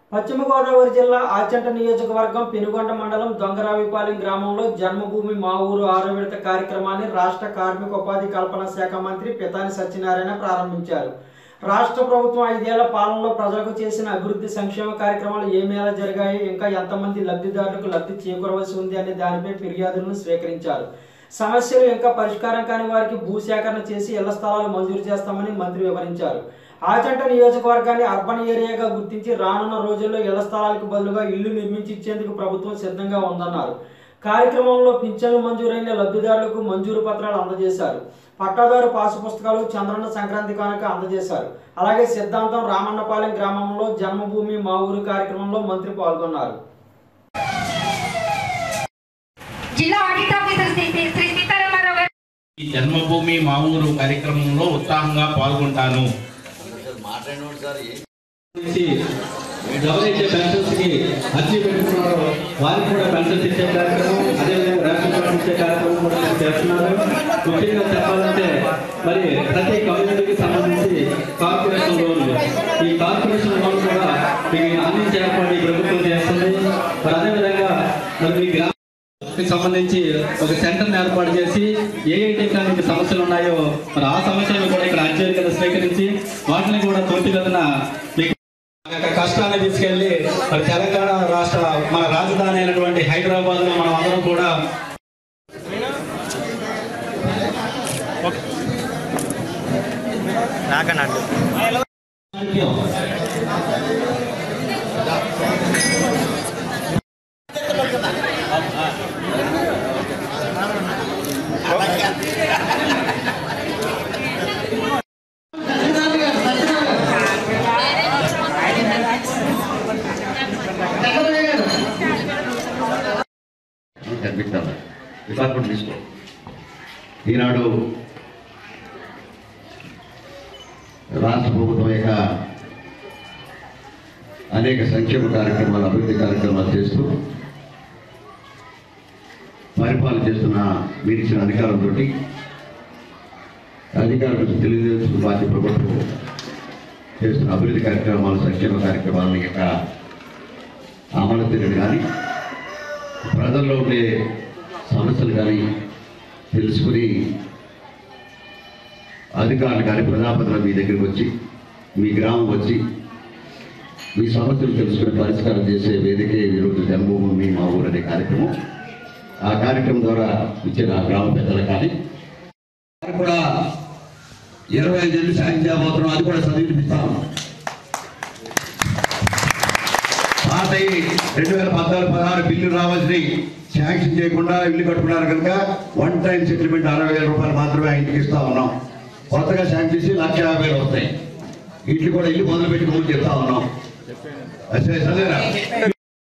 పశ్చిమ గోదావరి జిల్లా ఆచంట నియోజకవర్గం పెనుగొండ మండలం దొంగరావిపాలెం గ్రామంలో జన్మభూమి మా ఊరు ఆరో విడత కార్యక్రమాన్ని రాష్ట్ర కార్మిక ఉపాధి కల్పన శాఖ మంత్రి పితాని సత్యనారాయణ ప్రారంభించారు రాష్ట్ర ప్రభుత్వం ఐదేళ్ల పాలనలో ప్రజలకు చేసిన అభివృద్ధి సంక్షేమ కార్యక్రమాలు ఏ మేర జరిగాయి ఇంకా ఎంతమంది లబ్ధిదారులకు లబ్ధి చేకూరవలసి ఉంది అనే దానిపై ఫిర్యాదులను స్వీకరించారు సమస్యలు ఇంకా పరిష్కారం కాని వారికి భూసేకరణ చేసి ఇళ్ల స్థలాలు మంజూరు చేస్తామని మంత్రి వివరించారు ఆచంట నియోజకవర్గాన్ని అర్బన్ ఏరియాగా గుర్తించి రానున్న రోజుల్లో ఇళ్ల స్థలాలకు బదులుగా ఇళ్లు నిర్మించి ఇచ్చేందుకు ప్రభుత్వం సిద్ధంగా ఉందన్నారు కార్యక్రమంలో పింఛన్లు మంజూరైన లబ్ధిదారులకు మంజూరు పత్రాలు అందజేశారు పట్టాదారు పాసు పుస్తకాలు చంద్రన్న సంక్రాంతి కానుక అందజేశారు అలాగే సిద్ధాంతం రామన్నపాలెం గ్రామంలో జన్మభూమి మా ఊరు కార్యక్రమంలో మంత్రి పాల్గొన్నారు జిల్లా ఆడిట్ ఆఫీసర్ శ్రీ శ్రీ- శ్రీ సీతారామారావు గారు ఈ జన్మభూమి మా ఊరు కార్యక్రమంలో ఉత్సాహంగా పాల్గొంటాను నుంచి ఎవరైతే పెన్షన్స్ కి అర్జీ పెట్టుకున్నారో వారికి కూడా పెన్షన్స్ ఇచ్చే కార్యక్రమం అదేవిధంగా రేషన్ కార్డు ఇచ్చే కార్యక్రమం కూడా మేము చేస్తున్నారు ముఖ్యంగా చెప్పాలంటే మరి ప్రతి కమ్యూనిటీకి సంబంధించి కార్పొరేషన్ లోన్లు ఈ కార్పొరేషన్ లోన్ కూడా మీకు అందించే ఏర్పాటు ఈ ప్రభుత్వం చేస్తుంది మరి అదేవిధంగా మరి మీ గ్రామ కి సంబంధించి ఒక సెంటర్ ఏర్పాటు చేసి ఏ ఏ టెక్నాలజీ సమస్యలు ఉన్నాయో మరి ఆ సమస్యలను కూడా ఇక్కడ అర్జీలు కింద స్వీకరించి వాటిని కూడా త్వరితగతిన మీకు మన యొక్క కష్టాన్ని తీసుకెళ్లి మరి తెలంగాణ రాష్ట్ర మన రాజధాని అయినటువంటి హైదరాబాద్ లో మనం అందరం కూడా కనిపిస్తాను డిపార్ట్మెంట్ తీసుకో ఈనాడు రాష్ట్ర ప్రభుత్వం యొక్క అనేక సంక్షేమ కార్యక్రమాలు అభివృద్ధి కార్యక్రమాలు చేస్తూ పరిపాలన చేస్తున్న మీరు ఇచ్చిన అధికారంతో అధికారులకు తెలియజేస్తున్న పార్టీ ప్రభుత్వం చేస్తున్న అభివృద్ధి కార్యక్రమాలు సంక్షేమ కార్యక్రమాల యొక్క అమలు తీరుడు కానీ ప్రజల్లో ఉండే సమస్యలు కానీ తెలుసుకుని అధికారులు కానీ ప్రజాపతులు మీ దగ్గరికి వచ్చి మీ గ్రామం వచ్చి మీ సమస్యలు తెలుసుకుని పరిష్కారం చేసే వేదికే ఈరోజు జన్మభూమి మా ఊరు అనే కార్యక్రమం ఆ కార్యక్రమం ద్వారా ఇచ్చిన గ్రామ పెద్దలు కానీ వారు కూడా ఇరవై ఐదు ఏళ్ళు సాయం చేయబోతున్నాం అది కూడా చదివిపిస్తాం పాత రెండు వేల పద్నాలుగు పదహారు బిల్లు రావాల్సి శాంక్షన్ చేయకుండా ఇల్లు కట్టుకున్నారు కనుక వన్ టైం సెటిల్మెంట్ అరవై వేల రూపాయలు మాత్రమే ఆ ఇంటికి ఇస్తా ఉన్నాం కొత్తగా శాంక్షన్ చేసి లక్ష యాభై వేలు వస్తాయి ఇట్లు కూడా ఇల్లు మొదలు పెట్టుకోమని చెప్తా ఉన్నాం అసలు చదివారా